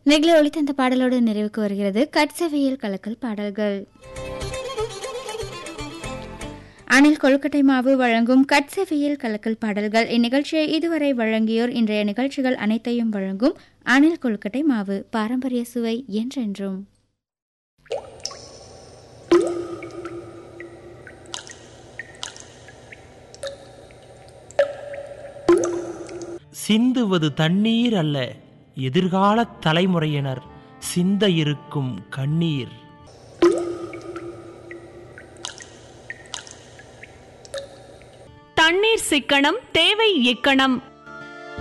நெகிழ ஒழித்த அந்த பாடலோடு நிறைவுக்கு வருகிறது கட்சவையில் கலக்கல் பாடல்கள் அணில் கொழுக்கட்டை மாவு வழங்கும் கட்செவியில் கலக்கல் பாடல்கள் இந்நிகழ்ச்சியை இதுவரை வழங்கியோர் இன்றைய நிகழ்ச்சிகள் அனைத்தையும் வழங்கும் அணில் கொழுக்கட்டை மாவு பாரம்பரிய சுவை என்றென்றும் சிந்துவது தண்ணீர் அல்ல எதிர்கால தலைமுறையினர் சிந்த இருக்கும் கண்ணீர் தண்ணீர் சிக்கனம் தேவை இக்கணம்